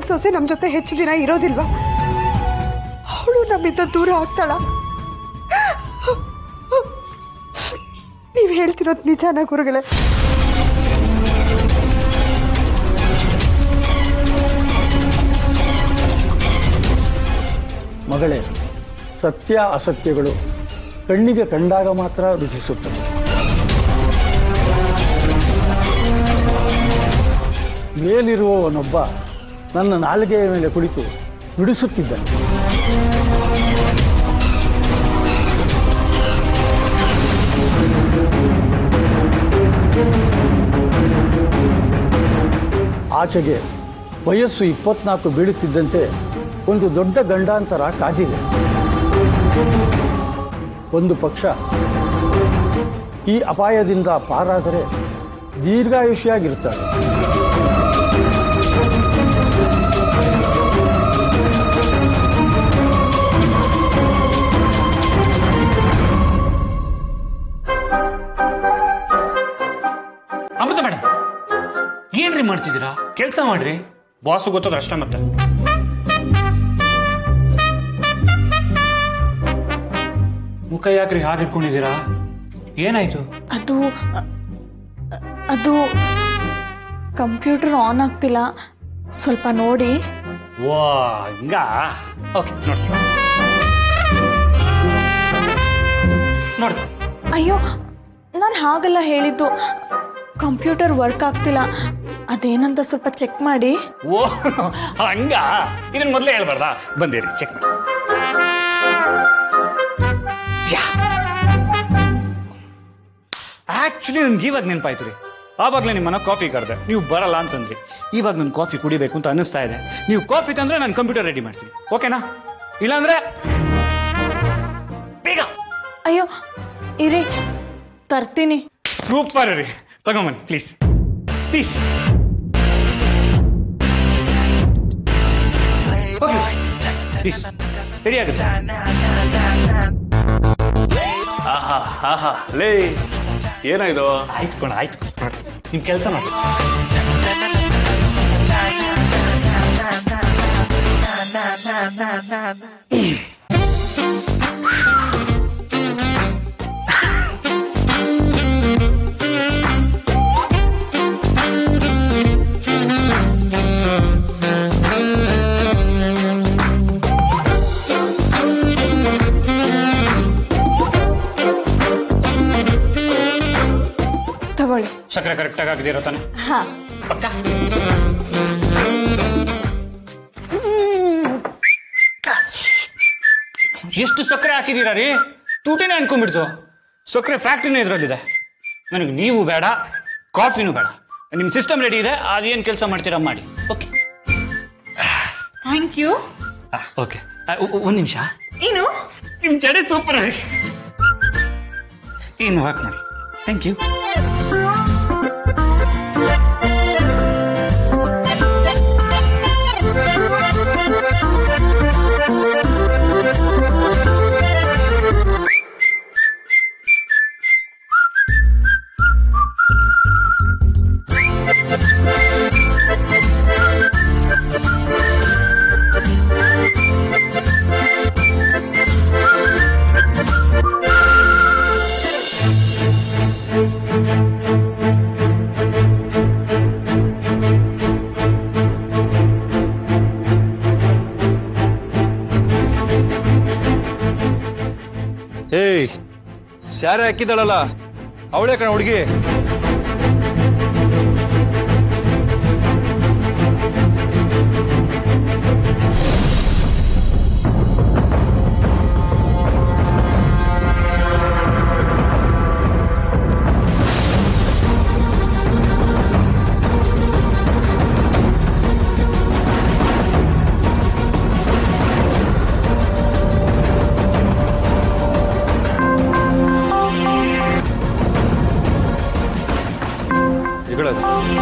ಗಂಡ ಸೊಸೆ ನಮ್ಮ ಜೊತೆ ಹೆಚ್ಚು ದಿನ ಇರೋದಿಲ್ವಾ ಅವಳು ನಮ್ಮಿಂದ ದೂರ ಆಗ್ತಾಳ ನೀವು ಹೇಳ್ತಿರೋದು ನಿಜಾನ ಗುರುಗಳೇ ಮಗಳೇ ಸತ್ಯ ಅಸತ್ಯಗಳು ಕಣ್ಣಿಗೆ ಕಂಡಾಗ ಮಾತ್ರ ರುಚಿಸುತ್ತವೆ ಮೇಲಿರುವವನೊಬ್ಬ ನನ್ನ ನಾಲಿಗೆಯ ಮೇಲೆ ಕುಳಿತು ನುಡಿಸುತ್ತಿದ್ದನು ಆಚೆಗೆ ವಯಸ್ಸು ಇಪ್ಪತ್ನಾಲ್ಕು ಬೀಳುತ್ತಿದ್ದಂತೆ ಒಂದು ದೊಡ್ಡ ಗಂಡಾಂತರ ಕಾದಿದೆ ಒಂದು ಪಕ್ಷ ಈ ಅಪಾಯದಿಂದ ಪಾರಾದರೆ ದೀರ್ಘಾಯುಷಿಯಾಗಿರ್ತಾರೆ ಅಮೃತ ಮೇಡಮ್ ಏನ್ರಿ ಮಾಡ್ತಿದ್ದೀರಾ ಕೆಲಸ ಮಾಡ್ರಿ ಬಾಸು ಗೊತ್ತದ ಅಷ್ಟೇ ಮತ್ತೆ ಮುಖ ಯಾಕ್ರಿ ಹಾಗೆ ಇಟ್ಕೊಂಡಿದ್ದೀರಾ ಏನಾಯ್ತು ಅದು ಅ- ಅದು ಕಂಪ್ಯೂಟರ್ ಆನ್ ಆಗ್ತಿಲ್ಲ ಸ್ವಲ್ಪ ನೋಡಿ ವಾ ಹಿಂಗ ಓಕೆ ನೋಡ್ತೀನಿ ನೋಡ್ತೀನಿ ಅಯ್ಯೋ ನಾನು ಹಾಗಲ್ಲ ಹೇಳಿದ್ದು ಕಂಪ್ಯೂಟರ್ ವರ್ಕ್ ಆಗ್ತಿಲ್ಲ ಅದೇನಂತ ಸ್ವಲ್ಪ ಚೆಕ್ ಮಾಡಿ ಓ ಹಂಗ ಇದನ್ನ ಮೊದಲೇ ಹೇಳ್ಬಾರ್ದಾ ಬಂದಿರಿ ಚೆಕ್ ಮಾಡಿ ಆಕ್ಚುಲಿ ನನ್ಗೆ ಇವಾಗ ನೆನಪಾಯ್ತು ರೀ ಆವಾಗಲೇ ನಿಮ್ಮನ್ನ ಕಾಫಿ ಕರೆದೆ ನೀವು ಬರಲ್ಲ ಅಂತಂದ್ರಿ ಇವಾಗ ನನ್ನ ಕಾಫಿ ಕುಡಿಬೇಕು ಅಂತ ಅನಿಸ್ತಾ ಇದೆ ನೀವು ಕಾಫಿ ತಂದ್ರೆ ನಾನು ಕಂಪ್ಯೂಟರ್ ರೆಡಿ ಮಾಡ್ತೀನಿ ಓಕೆನಾ ಇಲ್ಲಾಂದ್ರೆ ಬೇಗ ಅಯ್ಯೋ ಇರಿ ತರ್ತೀನಿ ಸೂಪರ್ ರೀ ತಗೊಂಬನ್ನಿ ಪ್ಲೀಸ್ ಪ್ಲೀಸ್ ಪ್ಲೀಸ್ ರೆಡಿ ಆಗುತ್ತೆ ಆಹಾ ಆಹಾ ಲೇ ಏನಾಯ್ತು ಆಯ್ತು ಕಣ ಆಯ್ತು ನೋಡಿ ನಿಮ್ಮ ಕೆಲಸ ಮಾಡಿ ತಗೊಳ್ಳಿ ಸಕ್ಕರೆ ಕರೆಕ್ಟಾಗಿ ಹಾಕಿದಿರೋ ತಾನೆ ಹಾ ಪಕ್ಕ ಎಷ್ಟು ಸಕ್ಕರೆ ಹಾಕಿದ್ದೀರಾ ರೀ ತೂಟಿನೇ ಅನ್ಕೊಂಡ್ಬಿಡ್ತು ಸಕ್ಕರೆ ಫ್ಯಾಕ್ಟ್ರಿನೇ ಇದರಲ್ಲಿದೆ ನನಗೆ ನೀವು ಬೇಡ ಕಾಫಿನೂ ಬೇಡ ನಿಮ್ಮ ಸಿಸ್ಟಮ್ ರೆಡಿ ಇದೆ ಅದೇನು ಕೆಲಸ ಮಾಡ್ತೀರಾ ಮಾಡಿ ಓಕೆ ಥ್ಯಾಂಕ್ ಯು ಓಕೆ ಒಂದು ನಿಮಿಷ ಏನು ನಿಮ್ಮ ಜಡೆ ಸೂಪರ್ ಏನು ವರ್ಕ್ ಮಾಡಿ ಥ್ಯಾಂಕ್ ಯು ಏಯ್ ಸ್ಯಾರೆ ಹಾಕಿದ್ದಾಳಲ್ಲ ಅವಳೇ ಕಣ ಹುಡುಗಿ ಇಗಳದು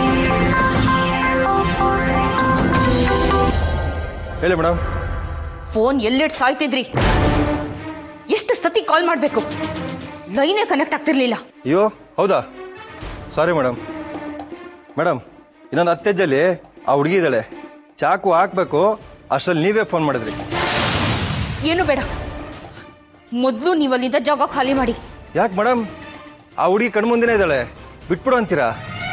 ಹೇಳಿ ಮೇಡಮ್ ಫೋನ್ ಎಲ್ಲಿಟ್ಟು ಸಾಯ್ತಿದ್ರಿ ಎಷ್ಟು ಸತಿ ಕಾಲ್ ಮಾಡಬೇಕು ಲೈನೇ ಕನೆಕ್ಟ್ ಆಗ್ತಿರ್ಲಿಲ್ಲ ಅಯ್ಯೋ ಹೌದಾ ಸಾರಿ ಮೇಡಮ್ ಮೇಡಮ್ ಇನ್ನೊಂದು ಹತ್ತು ಹೆಜ್ಜಲ್ಲಿ ಆ ಹುಡುಗಿ ಇದ್ದಾಳೆ ಚಾಕು ಹಾಕ್ಬೇಕು ಅಷ್ಟ್ರಲ್ಲಿ ನೀವೇ ಫೋನ್ ಮಾಡಿದ್ರಿ ಏನು ಬೇಡ ಮೊದಲು ನೀವು ಅಲ್ಲಿಂದ ಜಾಗ ಖಾಲಿ ಮಾಡಿ ಯಾಕೆ ಮೇಡಮ್ ಆ ಹುಡುಗಿ ಕಣ್ಮುಂದಿನೇ ಇದ್ದಾಳೆ ಬಿಟ್ಬಿಡು ಅಂತೀರಾ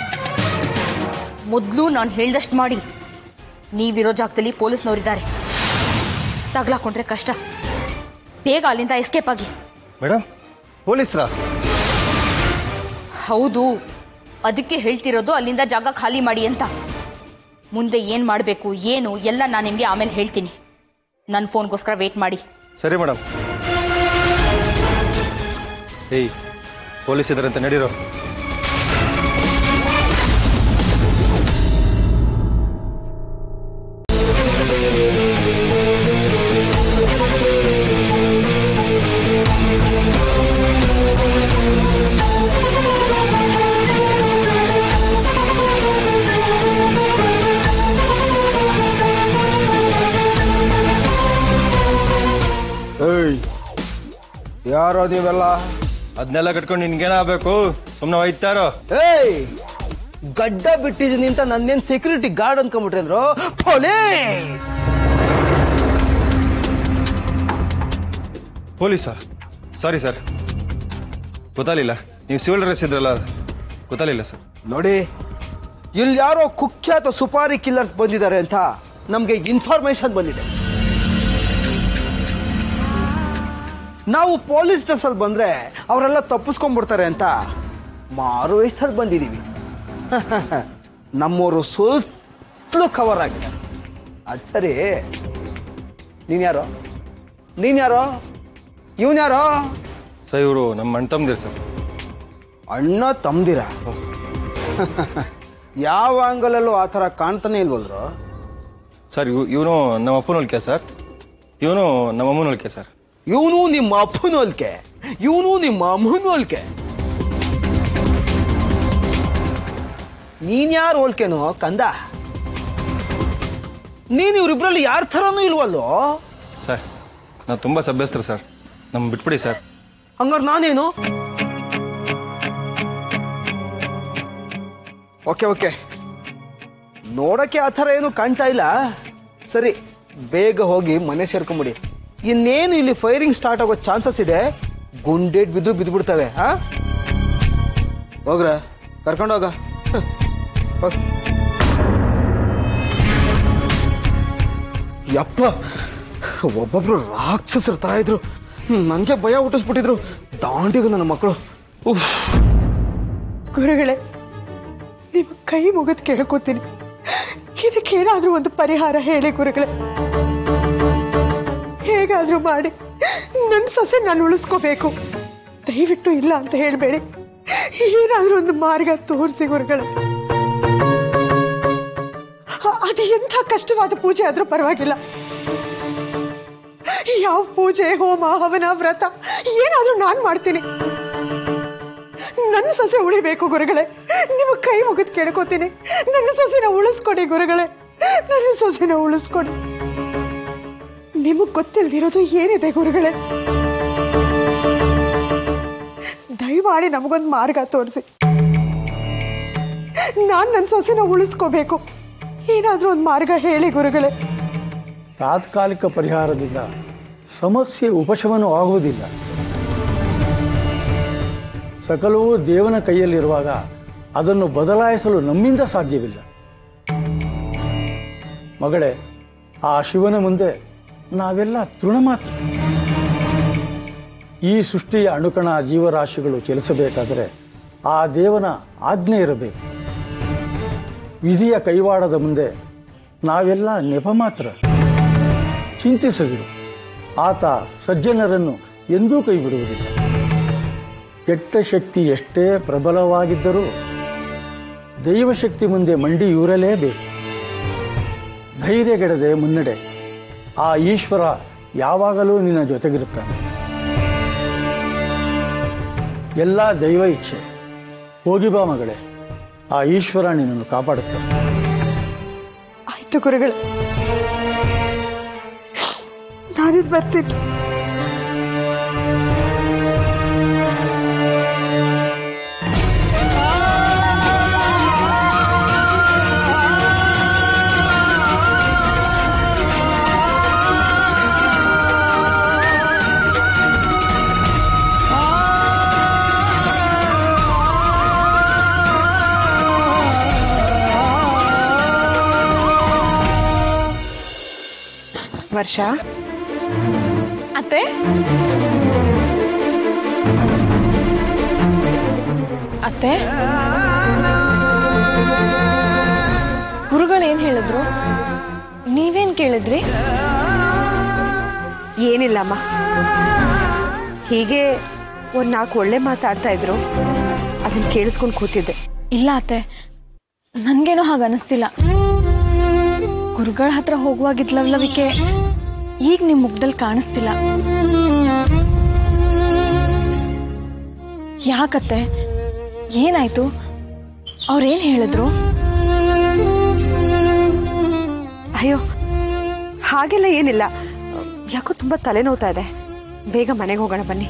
ಮೊದಲು ನಾನು ಹೇಳ್ದಷ್ಟು ಮಾಡಿ ನೀವಿರೋ ಜಾಗದಲ್ಲಿ ಪೊಲೀಸ್ನವರಿದ್ದಾರೆ ತಗ್ಲಾಕೊಂಡ್ರೆ ಕಷ್ಟ ಬೇಗ ಅಲ್ಲಿಂದ ಎಸ್ಕೇಪ್ ಆಗಿ ಮೇಡಮ್ ಪೊಲೀಸ್ರಾ ಹೌದು ಅದಕ್ಕೆ ಹೇಳ್ತಿರೋದು ಅಲ್ಲಿಂದ ಜಾಗ ಖಾಲಿ ಮಾಡಿ ಅಂತ ಮುಂದೆ ಏನು ಮಾಡಬೇಕು ಏನು ಎಲ್ಲ ನಾನು ನಿಮಗೆ ಆಮೇಲೆ ಹೇಳ್ತೀನಿ ನನ್ನ ಫೋನ್ಗೋಸ್ಕರ ವೇಟ್ ಮಾಡಿ ಸರಿ ಮೇಡಮ್ ಏಯ್ ಪೊಲೀಸ್ ಇದ್ದಾರಂತ ನಡೀರೋ ಏಯ್ ಯಾರೋ ನೀವೆಲ್ಲ ಅದನ್ನೆಲ್ಲ ಕಟ್ಕೊಂಡು ನಿನ್ಗೇನಾಗಬೇಕು ಸುಮ್ಮನೆ ಒಯ್ತಾರೋ ಏಯ್ ಗಡ್ಡ ಬಿಟ್ಟಿದ್ದೀನಿ ಅಂತ ನನ್ನೇನ್ ಸೆಕ್ಯೂರಿಟಿ ಗಾರ್ಡ್ ಅನ್ಕೊಂಡ್ಬಿಟ್ರೆ ಪೊಲೀಸ್ ಪೊಲೀಸಾ ಸಾರಿ ಸರ್ ಗೊತ್ತಾಗಲಿಲ್ಲ ನೀವು ಸಿವಿಲ್ ಡ್ರೆಸ್ ಇದ್ರಲ್ಲ ಗೊತ್ತಾಗಲಿಲ್ಲ ಸರ್ ನೋಡಿ ಇಲ್ಲಿ ಯಾರೋ ಕುಖ್ಯಾತ ಸುಪಾರಿ ಕಿಲ್ಲರ್ಸ್ ಬಂದಿದ್ದಾರೆ ಅಂತ ನಮಗೆ ಇನ್ಫಾರ್ಮೇಶನ್ ಬಂದಿದೆ ನಾವು ಪೊಲೀಸ್ ಡ್ರೆಸ್ ಅಲ್ಲಿ ಬಂದ್ರೆ ಅವರೆಲ್ಲ ತಪ್ಪಿಸ್ಕೊಂಡ್ಬಿಡ್ತಾರೆ ಅಂತ ಮಾರು ವೇಷದಲ್ಲಿ ಬಂದಿದ್ದೀವಿ ನಮ್ಮವರು ಸುತ್ತಲೂ ಕವರ್ ಆಗಿದೆ ಅದು ಸರಿ ನೀನ್ ಯಾರೋ ನೀನ್ ಯಾರೋ ಇವನ್ ಯಾರೋ ಸರ್ ಇವರು ನಮ್ಮ ಅಣ್ಣ ತಮ್ಮದಿರು ಸರ್ ಅಣ್ಣ ತಮ್ದಿರ ಯಾವ ಆಂಗಲಲ್ಲೂ ಆ ಥರ ಕಾಣ್ತಾನೆ ಇಲ್ವಲ್ರು ಸರ್ ಇವನು ನಮ್ಮ ಅಪ್ಪನ ಹೋಲಿಕೆ ಸರ್ ಇವನು ನಮ್ಮ ಅಮ್ಮನ ಹೋಲಿಕೆ ಸರ್ ಇವನು ನಿಮ್ಮ ಅಪ್ಪನ ಹೋಲ್ಕೆ ಇವನು ನಿಮ್ಮ ಅಮ್ಮನ ಹೋಲ್ಕೆ ನೀನ್ ಯಾರು ಹೋಲ್ಕೆನೋ ಕಂದ ನೀನ್ ಇವ್ರಿಬ್ರಲ್ಲಿ ಯಾರ ಥರನೂ ಇಲ್ವಲ್ಲೋ ಸರ್ ನಾವು ತುಂಬ ಸಭ್ಯಸ್ತರು ಸರ್ ನಮ್ಮ ಬಿಟ್ಬಿಡಿ ಸರ್ ಹಂಗಾರೆ ನಾನೇನು ಓಕೆ ಓಕೆ ನೋಡಕ್ಕೆ ಆ ಥರ ಏನು ಕಾಣ್ತಾ ಇಲ್ಲ ಸರಿ ಬೇಗ ಹೋಗಿ ಮನೆ ಸೇರ್ಕೊಂಬಿಡಿ ಇನ್ನೇನು ಇಲ್ಲಿ ಫೈರಿಂಗ್ ಸ್ಟಾರ್ಟ್ ಆಗೋ ಚಾನ್ಸಸ್ ಇದೆ ಗುಂಡೇಟ್ ಬಿದ್ದು ಬಿದ್ದುಬಿಡ್ತವೆ ಹಾ ಹೋಗ್ರ ಕರ್ಕೊಂಡೋಗ ಹ, ಹೋಗ್. ಯಪ್ಪ ಒಬ್ಬೊಬ್ರು ರಾಕ್ಷಸರ ತರ ಇದ್ರು ನನಗೆ ಭಯ ಹುಟ್ಟಿಸ್ಬಿಟ್ಟಿದ್ರು ದಾಂಡಿಗ ನನ್ನ ಮಕ್ಕಳು ಉಫ್ ಗುರುಗಳೇ ನಿಮ್ಮ ಕೈ ಮುಗಿದು ಕೇಳ್ಕೊತೀನಿ ಇದಕ್ಕೇನಾದ್ರೂ ಒಂದು ಪರಿಹಾರ ಹೇಳಿ ಗುರುಗಳೇ ಹೇಗಾದ್ರೂ ಮಾಡಿ ನನ್ನ ಸೊಸೆ ನಾನು ಉಳಿಸ್ಕೋಬೇಕು ದಯವಿಟ್ಟು ಇಲ್ಲ ಅಂತ ಹೇಳಬೇಡಿ ಏನಾದ್ರೂ ಒಂದು ಮಾರ್ಗ ತೋರಿಸಿ ಗುರುಗಳೇ ಅ- ಅದು ಎಂಥ ಕಷ್ಟವಾದ ಪೂಜೆ ಆದ್ರೂ ಪರವಾಗಿಲ್ಲ ಯಾವ ಪೂಜೆ ಹೋಮ ಹವನ ವ್ರತ ಏನಾದ್ರೂ ನಾನು ಮಾಡ್ತೀನಿ ನನ್ನ ಸೊಸೆ ಉಳಿಬೇಕು ಗುರುಗಳೇ ನಿಮ್ಮ ಕೈ ಮುಗಿದು ಕೇಳ್ಕೊತೀನಿ ನನ್ನ ಸೊಸೆನ ಉಳಿಸ್ಕೊಡಿ ಗುರುಗಳೇ ನನ್ನ ಸೊಸೆನ ಉಳಿಸ್ಕೊಡಿ ನಿಮಗ್ ಗೊತ್ತಿಲ್ದಿರೋದು ಏನಿದೆ ಗುರುಗಳೇ ದಯಮಾಡಿ ನಮಗೊಂದು ಮಾರ್ಗ ತೋರಿಸಿ ನಾನು ನನ್ನ ಸೊಸೆನ ಉಳಿಸ್ಕೋಬೇಕು ಏನಾದ್ರೂ ಒಂದು ಮಾರ್ಗ ಹೇಳಿ ಗುರುಗಳೇ ತಾತ್ಕಾಲಿಕ ಪರಿಹಾರದಿಂದ ಸಮಸ್ಯೆ ಉಪಶಮನ ಆಗುವುದಿಲ್ಲ ಸಕಲವೂ ದೇವನ ಕೈಯಲ್ಲಿರುವಾಗ ಅದನ್ನು ಬದಲಾಯಿಸಲು ನಮ್ಮಿಂದ ಸಾಧ್ಯವಿಲ್ಲ ಮಗಳೇ ಆ ಶಿವನ ಮುಂದೆ ನಾವೆಲ್ಲ ತೃಣ ಮಾತ್ರ ಈ ಸೃಷ್ಟಿಯ ಅಣುಕಣ ಜೀವರಾಶಿಗಳು ಚಲಿಸಬೇಕಾದರೆ ಆ ದೇವನ ಆಜ್ಞೆ ಇರಬೇಕು ವಿಧಿಯ ಕೈವಾಡದ ಮುಂದೆ ನಾವೆಲ್ಲ ನೆಪ ಮಾತ್ರ ಚಿಂತಿಸದಿರು ಆತ ಸಜ್ಜನರನ್ನು ಎಂದೂ ಕೈ ಬಿಡುವುದಿಲ್ಲ ಕೆಟ್ಟ ಶಕ್ತಿ ಎಷ್ಟೇ ಪ್ರಬಲವಾಗಿದ್ದರೂ ದೈವಶಕ್ತಿ ಮುಂದೆ ಮಂಡಿಯೂರಲೇಬೇಕು ಧೈರ್ಯಗೆಡದೆ ಮುನ್ನಡೆ ಆ ಈಶ್ವರ ಯಾವಾಗಲೂ ನಿನ್ನ ಜೊತೆಗಿರುತ್ತಾನೆ ಎಲ್ಲ ದೈವ ಇಚ್ಛೆ ಹೋಗಿ ಬಾ ಮಗಳೇ ಆ ಈಶ್ವರ ನಿನ್ನನ್ನು ಕಾಪಾಡುತ್ತಾನೆ ಆಯ್ತು ಗುರುಗಳೇ ನಾನಿನ್ ಬರ್ತೀನಿ ಆ ವರ್ಷ ಅತ್ತೆ ಅತ್ತೆ ಗುರುಗಳು ಏನ್ ಹೇಳಿದ್ರು ನೀವೇನ್ ಕೇಳಿದ್ರಿ ಏನಿಲ್ಲಮ್ಮ ಹೀಗೆ ಒಂದು ನಾಲ್ಕು ಒಳ್ಳೆ ಮಾತಾಡ್ತಾ ಇದ್ರು ಅದನ್ನ ಕೇಳಿಸ್ಕೊಂಡು ಕೂತಿದ್ದೆ ಇಲ್ಲ ಅತ್ತೆ ನನ್ಗೇನೋ ಹಾಗೆ ಅನಿಸ್ತಿಲ್ಲ ಗುರುಗಳ ಹತ್ರ ಹೋಗುವಾಗಿದ್ ಲವಲವಿಕೆ ಈಗ ನಿಮ್ ಮುಖದಲ್ಲಿ ಕಾಣಿಸ್ತಿಲ್ಲ ಯಾಕತ್ತೆ ಏನಾಯ್ತು ಅವ್ರೇನ್ ಹೇಳಿದ್ರು ಅಯ್ಯೋ ಹಾಗೆಲ್ಲ ಏನಿಲ್ಲ ಯಾಕೋ ತುಂಬ ತಲೆನೋವ್ತಾ ಇದೆ ಬೇಗ ಮನೆಗೆ ಹೋಗೋಣ ಬನ್ನಿ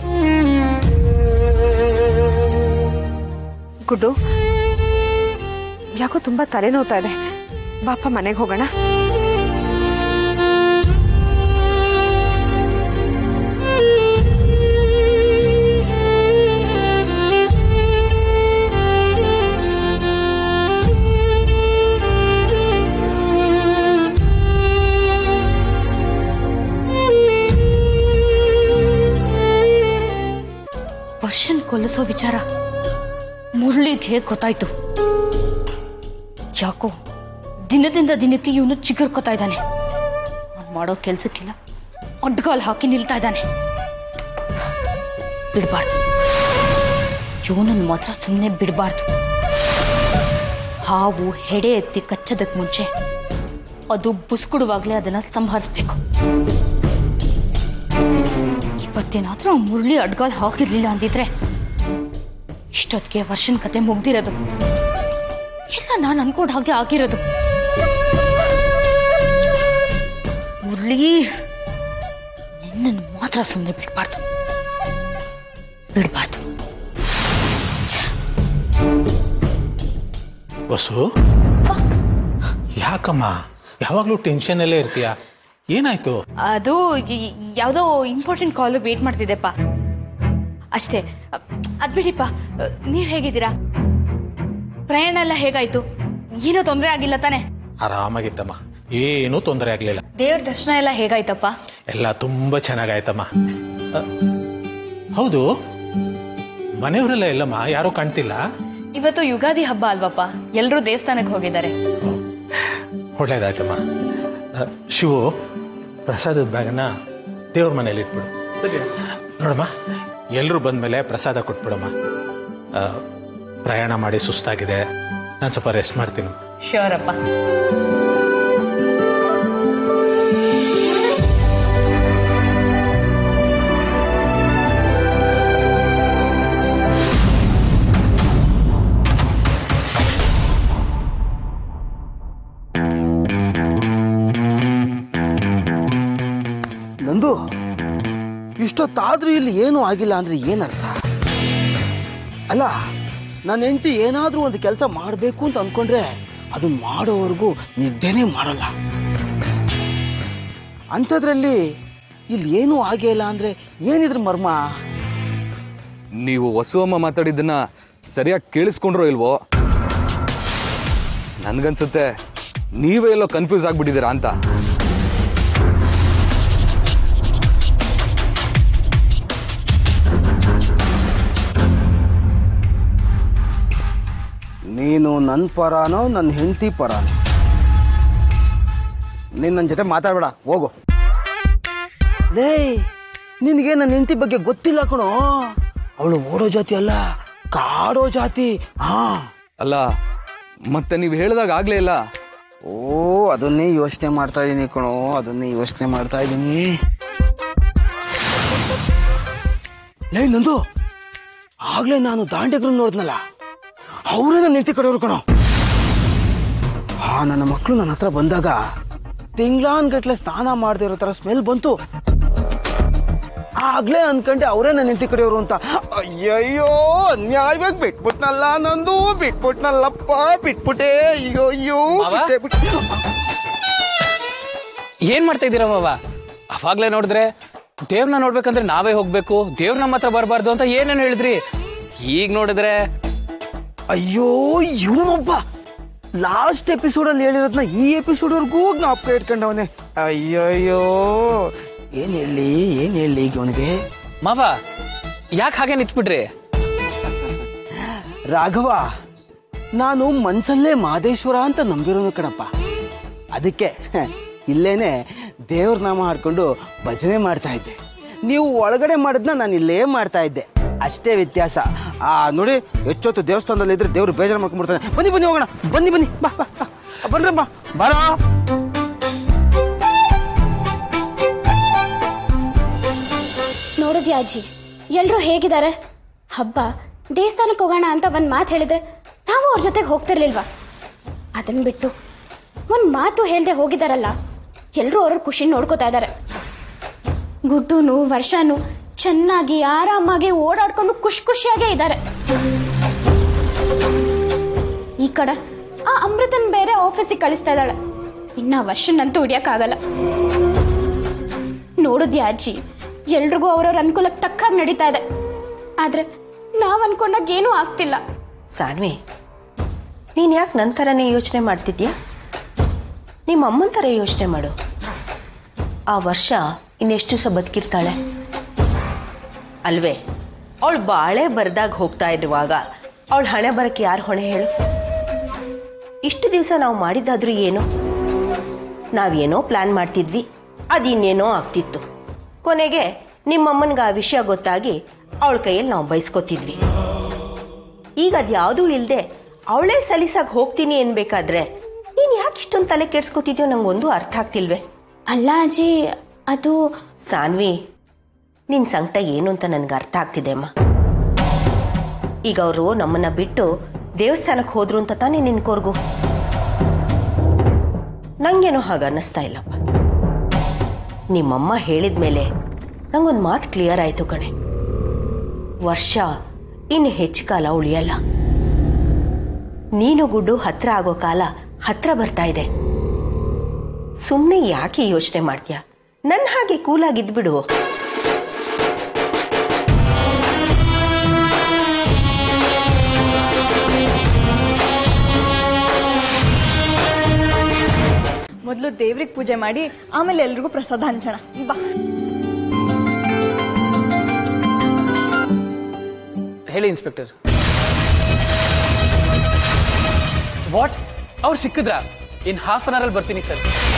ಗುಡ್ಡು ಯಾಕೋ ತುಂಬ ತಲೆನೋವ್ತಾ ಇದೆ ಬಾಪ ಮನೆಗೆ ಹೋಗೋಣ ವರ್ಷನ್ ಕೊಲ್ಲಿಸೋ ವಿಚಾರ ಮುರಳಿಗೆ ಹೇಗೆ ಗೊತ್ತಾಯ್ತು ಯಾಕೋ ದಿನದಿಂದ ದಿನಕ್ಕೆ ಇವನು ಚಿಗುರ್ಕೋತಾ ಇದ್ದಾನೆ ಅವ್ನು ಮಾಡೋ ಕೆಲ್ಸಕ್ಕಿಲ್ಲ ಅಡ್ಗಾಲ್ ಹಾಕಿ ನಿಲ್ತಾ ಇದ್ದಾನೆ ಬಿಡಬಾರ್ದು ಇವನನ್ನು ಮಾತ್ರ ಸುಮ್ಮನೆ ಬಿಡಬಾರ್ದು ಹಾವು ಹೆಡೆ ಎತ್ತಿ ಕಚ್ಚೋದಕ್ಕೆ ಮುಂಚೆ ಅದು ಬುಸ್ಕುಡುವಾಗಲೇ ಅದನ್ನ ಸಂಹರಿಸ್ಬೇಕು ಇವತ್ತೇನಾದ್ರೂ ಆ ಮುರಳಿ ಅಡ್ಗಾಲ್ ಹಾಕಿರ್ಲಿಲ್ಲ ಅಂದಿದ್ರೆ ಇಷ್ಟೊತ್ತಿಗೆ ವರ್ಷನ್ ಕತೆ ಮುಗ್ದಿರೋದು ಎಲ್ಲ ನಾನು ಅನ್ಕೊಂಡ್ ಹಾಗೆ ಆಗಿರೋದು ಮುರಳಿ ನಿನ್ನನ್ನು ಮಾತ್ರ ಸುಮ್ಮನೆ ಬಿಡಬಾರ್ದು ಬಿಡಬಾರ್ದು ಬಸ್ಸು ಯಾಕಮ್ಮ ಯಾವಾಗಲೂ ಟೆನ್ಷನಲ್ಲೇ ಇರ್ತೀಯ ಏನಾಯ್ತು ಅದು ಯ- ಯಾವುದೋ ಇಂಪಾರ್ಟೆಂಟ್ ಕಾಲ್ ವೇಟ್ ಮಾಡ್ತಿದ್ದೆಪ್ಪ ಅಷ್ಟೇ ಅ- ಅದ್ ಬಿಡಿಪ್ಪ ನೀವ್ ಹೇಗಿದ್ದೀರಾ ಪ್ರಯಾಣ ಎಲ್ಲ ಹೇಗಾಯ್ತು ಏನೂ ತೊಂದರೆ ಆಗಿಲ್ಲ ತಾನೆ ಆರಾಮಾಗಿತ್ತಮ್ಮ ಏನೂ ತೊಂದರೆ ಆಗಲಿಲ್ಲ ದೇವ್ರ ದರ್ಶನ ಎಲ್ಲ ಹೇಗಾಯ್ತಪ್ಪ ಎಲ್ಲ ತುಂಬ ಚೆನ್ನಾಗಾಯ್ತಮ್ಮ ಅ, ಹೌದು ಮನೆಯವರೆಲ್ಲ ಎಲ್ಲಮ್ಮ ಯಾರೂ ಕಾಣ್ತಿಲ್ಲ ಇವತ್ತು ಯುಗಾದಿ ಹಬ್ಬ ಅಲ್ವಪ್ಪ ಎಲ್ಲರೂ ದೇವಸ್ಥಾನಕ್ಕೆ ಹೋಗಿದ್ದಾರೆ ಒಳ್ಳೇದಾಯ್ತಮ್ಮ ಅ, ಶಿವು ಪ್ರಸಾದದ ಬ್ಯಾಗನ್ನ ದೇವ್ರ ಮನೇಲಿ ಇಟ್ಬಿಡು ನೋಡಮ್ಮ ಎಲ್ಲರೂ ಬಂದಮೇಲೆ ಪ್ರಸಾದ ಕೊಟ್ಬಿಡಮ್ಮ ಅ, ಪ್ರಯಾಣ ಮಾಡಿ ಸುಸ್ತಾಗಿದೆ ನಾನು ಸ್ವಲ್ಪ ರೆಸ್ಟ್ ಮಾಡ್ತೀನಿ ಶ್ಯೂರ್ ಅಪ್ಪ ನಂದು ಇಷ್ಟೊತ್ತಾದ್ರೂ ಇಲ್ಲಿ ಏನೂ ಆಗಿಲ್ಲ ಅಂದ್ರೆ ಏನರ್ಥ ಅಲ್ಲ ನನ್ನ ಹೆಂಡತಿ ಏನಾದ್ರೂ ಒಂದು ಕೆಲಸ ಮಾಡಬೇಕು ಅಂತ ಅನ್ಕೊಂಡ್ರೆ ಅದು ಮಾಡೋವರೆಗೂ ನಿದ್ದೆನೇ ಮಾಡಲ್ಲ ಅಂಥದ್ರಲ್ಲಿ ಇಲ್ಲಿ ಏನೂ ಆಗೇ ಇಲ್ಲ ಅಂದ್ರೆ ಏನಿದ್ರ ಮರ್ಮ ನೀವು ವಸುವಮ್ಮ ಮಾತಾಡಿದ್ದನ್ನ ಸರಿಯಾಗಿ ಕೇಳಿಸ್ಕೊಂಡ್ರೋ ಇಲ್ವೋ ನನ್ಗನ್ಸುತ್ತೆ ನೀವೇ ಎಲ್ಲೋ ಕನ್ಫ್ಯೂಸ್ ಆಗ್ಬಿಟ್ಟಿದ್ದೀರಾ ಅಂತ ನೀನು ನನ್ನ ಪರಾನೋ ನನ್ನ ಹೆಂಡತಿ ಪರಾನೋ ನೀನು ನನ್ನ ಜೊತೆ ಮಾತಾಡಬೇಡ ಹೋಗು ಲೇ ನಿನಗೆ ನನ್ನ ಹೆಂಡತಿ ಬಗ್ಗೆ ಗೊತ್ತಿಲ್ಲ ಕಣೋ ಅವಳು ಓಡೋ ಜಾತಿ ಅಲ್ಲ ಕಾಡೋ ಜಾತಿ ಹಾ ಅಲ್ಲ ಮತ್ತೆ ನೀವು ಹೇಳಿದಾಗ ಆಗ್ಲೇ ಇಲ್ಲ ಓ ಅದನ್ನೇ ಯೋಚನೆ ಮಾಡ್ತಾ ಇದ್ದೀನಿ ಕಣೋ ಅದನ್ನೇ ಯೋಚನೆ ಮಾಡ್ತಾ ಇದ್ದೀನಿ ಲೇ ನಂದು ಆಗ್ಲೇ ನಾನು ದಾಂಡೆಗ್ರು ನೋಡಿದ್ನಲ್ಲ ಅವರೇ ನನ್ನ ಹೆಂಡತಿ ಕಡೆಯವರು ಕಣೋ ಹಾ ನನ್ನ ಮಕ್ಕಳು ನನ್ನ ಹತ್ರ ಬಂದಾಗ ತಿಂಗ್ಳಾನ್ಗಟ್ಲೆ ಸ್ನಾನ ಮಾಡದೇ ಇರೋ ಥರ ಸ್ಮೆಲ್ ಬಂತು ಆಗ್ಲೇ ಅನ್ಕಂಡೆ ಅವರೇ ನನ್ನ ಹೆಂಡತಿ ಕಡೆಯವರು ಅಂತ ಅಯ್ಯಯ್ಯೋ ಅನ್ಯಾಯವಾಗಿ ಬಿಟ್ಬಿಟ್ನಲ್ಲ ನಂದು ಬಿಟ್ಬಿಟ್ನಲ್ಲಪ್ಪ ಬಿಟ್ಬಿಟ್ಟೆ ಅಯ್ಯೋ ಅಯ್ಯೋ ಬಿಟ್ಟೆ ಬಿಟ್ಟೆ ಏನ್ ಮಾಡ್ತಾ ಇದ್ದೀರಾ ಮಾವ ಅವಾಗ್ಲೇ ನೋಡಿದ್ರೆ ದೇವ್ರನ್ನ ನೋಡ್ಬೇಕಂದ್ರೆ ನಾವೇ ಹೋಗ್ಬೇಕು ದೇವ್ರ ನಮ್ಮ ಹತ್ರ ಬರಬಾರ್ದು ಅಂತ ಏನೇನು ಹೇಳಿದ್ರಿ ಈಗ ನೋಡಿದ್ರೆ ಅಯ್ಯೋ ಇವನೊಬ್ಬ ಲಾಸ್ಟ್ ಎಪಿಸೋಡಲ್ಲಿ ಹೇಳಿರೋದನ್ನ ಈ ಎಪಿಸೋಡ್ವರೆಗೂ ಜ್ಞಾಪಕ ಇಟ್ಕೊಂಡವನೆ ಅಯ್ಯಯ್ಯೋ ಏನ್ ಹೇಳಿ ಏನ್ ಹೇಳಿ ಈಗ ಅವನಿಗೆ ಮಾವ ಯಾಕೆ ಹಾಗೆ ನಿಂತ್ಬಿಟ್ರಿ ರಾಘವ ನಾನು ಮನ್ಸಲ್ಲೇ ಮಾದೇಶ್ವರ ಅಂತ ನಂಬಿರೋನು ಕಣಪ್ಪ ಅದಕ್ಕೆ ಹ, ಇಲ್ಲೇನೆ ದೇವ್ರ ನಾಮ ಹಾಡ್ಕೊಂಡು ಭಜನೆ ಮಾಡ್ತಾ ಇದ್ದೆ ನೀವು ಒಳಗಡೆ ಮಾಡಿದ್ನ ನಾನು ಇಲ್ಲೇ ಮಾಡ್ತಾ ಇದ್ದೆ ಅಷ್ಟೇ ವ್ಯತ್ಯಾಸ ಆ ನೋಡಿ ಹೆಚ್ಚೊತ್ತು ದೇವಸ್ಥಾನದಲ್ಲಿ ಇದ್ರೆ ದೇವ್ರು ಬೇಜಾರು ಮಾಡ್ಕೊಂಡ್ಬಿಡ್ತಾನೆ ಬನ್ನಿ ಬನ್ನಿ ಹೋಗೋಣ ಬನ್ನಿ ಬನ್ನಿ ಬಾ ಬಾ ಬಾ. ಬನ್ರಮ್ಮ ಬಾರ ನೋಡಿದ್ಯಾ ಅಜ್ಜಿ ಎಲ್ಲರೂ ಹೇಗಿದ್ದಾರೆ ಹಬ್ಬ ದೇವಸ್ಥಾನಕ್ಕೆ ಹೋಗೋಣ ಅಂತ ಒಂದು ಮಾತು ಹೇಳಿದ್ರೆ ನಾವು ಅವ್ರ ಜೊತೆಗೆ ಹೋಗ್ತಿರ್ಲಿಲ್ವಾ ಅದನ್ನು ಬಿಟ್ಟು ಒಂದು ಮಾತು ಹೇಳ್ದೆ ಹೋಗಿದಾರಲ್ಲ ಎಲ್ಲರೂ ಅವ್ರ ಖುಷಿ ನೋಡ್ಕೋತಾ ಇದ್ದಾರೆ ಗುಡ್ಡುನು ವರ್ಷನು ಚೆನ್ನಾಗಿ ಆರಾಮಾಗಿ ಓಡಾಡ್ಕೊಂಡು ಖುಷಿ ಖುಷಿಯಾಗೇ ಇದ್ದಾರೆ ಈ ಕಡೆ ಆ ಅಮೃತನ್ ಬೇರೆ ಆಫೀಸಿಗೆ ಕಳಿಸ್ತಾ ಇದ್ದಾಳೆ ಇನ್ನ ವರ್ಷನಂತೂ ಹಿಡಿಯೋಕ್ಕಾಗಲ್ಲ ನೋಡಿದ್ಯಾ ಅಜ್ಜಿ ಎಲ್ರಿಗೂ ಅವ್ರವ್ರ ಅನುಕೂಲಕ್ಕೆ ತಕ್ಕಾಗಿ ನಡೀತಾ ಇದೆ ಆದ್ರೆ ನಾವ್ ಅನ್ಕೊಂಡಾಗ ಏನೂ ಆಗ್ತಿಲ್ಲ ಸಾನ್ವಿ ನೀನು ಯಾಕೆ ನನ್ನ ಥರನೇ ಯೋಚನೆ ಮಾಡ್ತಿದ್ಯಾ ನಿಮ್ಮ ಅಮ್ಮನ ಥರ ಯೋಚನೆ ಮಾಡು ಆ ವರ್ಷ ಇನ್ನೆಷ್ಟು ದಿವಸ ಬದುಕಿರ್ತಾಳೆ ಅಲ್ವೇ ಅವಳು ಬಾಳೆ ಬರೆದಾಗ ಹೋಗ್ತಾ ಇರುವಾಗ ಅವಳ ಹಣೆ ಬರಕ್ಕೆ ಯಾರು ಹೊಣೆ ಹೇಳು ಇಷ್ಟು ದಿವಸ ನಾವು ಮಾಡಿದ್ದಾದ್ರೂ ಏನೋ ನಾವೇನೋ ಪ್ಲ್ಯಾನ್ ಮಾಡ್ತಿದ್ವಿ ಅದಿನ್ನೇನೋ ಆಗ್ತಿತ್ತು ಕೊನೆಗೆ ನಿಮ್ಮಮ್ಮನಿಗೆ ಆ ವಿಷಯ ಗೊತ್ತಾಗಿ ಅವಳ ಕೈಯಲ್ಲಿ ನಾವು ಬಯಸ್ಕೊತಿದ್ವಿ ಈಗ ಅದ್ಯಾವುದೂ ಇಲ್ಲದೆ ಅವಳೇ ಸಲೀಸಾಗಿ ಹೋಗ್ತೀನಿ ಅನ್ಬೇಕಾದ್ರೆ ನೀನು ಯಾಕೆ ಇಷ್ಟೊಂದು ತಲೆ ಕೆಡ್ಸ್ಕೊತಿದ್ಯೋ ನಂಗೊಂದು ಅರ್ಥ ಆಗ್ತಿಲ್ವೇ ಅಲ್ಲ ಅಜ್ಜಿ ಅದು ಸಾನ್ವಿ ನಿನ್ನ ಸಂಕಟ ಏನು ಅಂತ ನನಗೆ ಅರ್ಥ ಆಗ್ತಿದೆ ಅಮ್ಮ ಈಗ ಅವರು ನಮ್ಮನ್ನ ಬಿಟ್ಟು ದೇವಸ್ಥಾನಕ್ಕೆ ಹೋದ್ರು ಅಂತ ತಾನೇ ನಿನ್ ಕೋರ್ಗು ನಂಗೇನೋ ಹಾಗೆ ಅನ್ನಿಸ್ತಾ ಇಲ್ಲಪ್ಪ ನಿಮ್ಮಮ್ಮ ಹೇಳಿದ ಮೇಲೆ ನಂಗೊಂದು ಮಾತು ಕ್ಲಿಯರ್ ಆಯಿತು ಕಣೆ ವರ್ಷ ಇನ್ನು ಹೆಚ್ಚು ಕಾಲ ಉಳಿಯಲ್ಲ ನೀನು ಗುಡ್ಡು ಹತ್ರ ಆಗೋ ಕಾಲ ಹತ್ರ ಬರ್ತಾ ಇದೆ ಸುಮ್ಮನೆ ಯಾಕೆ ಯೋಚನೆ ಮಾಡ್ತೀಯ ನನ್ನ ಹಾಗೆ ಕೂಲಾಗಿದ್ಬಿಡು ಮೊದಲು ದೇವ್ರಿಗೆ ಪೂಜೆ ಮಾಡಿ ಆಮೇಲೆ ಎಲ್ರಿಗೂ ಪ್ರಸಾದ ಹಂಚೋಣ ಬಾ ಹೇಳಿ ಇನ್ಸ್ಪೆಕ್ಟರ್ ವಾಟ್ ಅವ್ರು ಸಿಕ್ಕಿದ್ರಾ ಇನ್ ಹಾಫ್ ಅನ್ ಅವರಲ್ಲಿ ಬರ್ತೀನಿ ಸರ್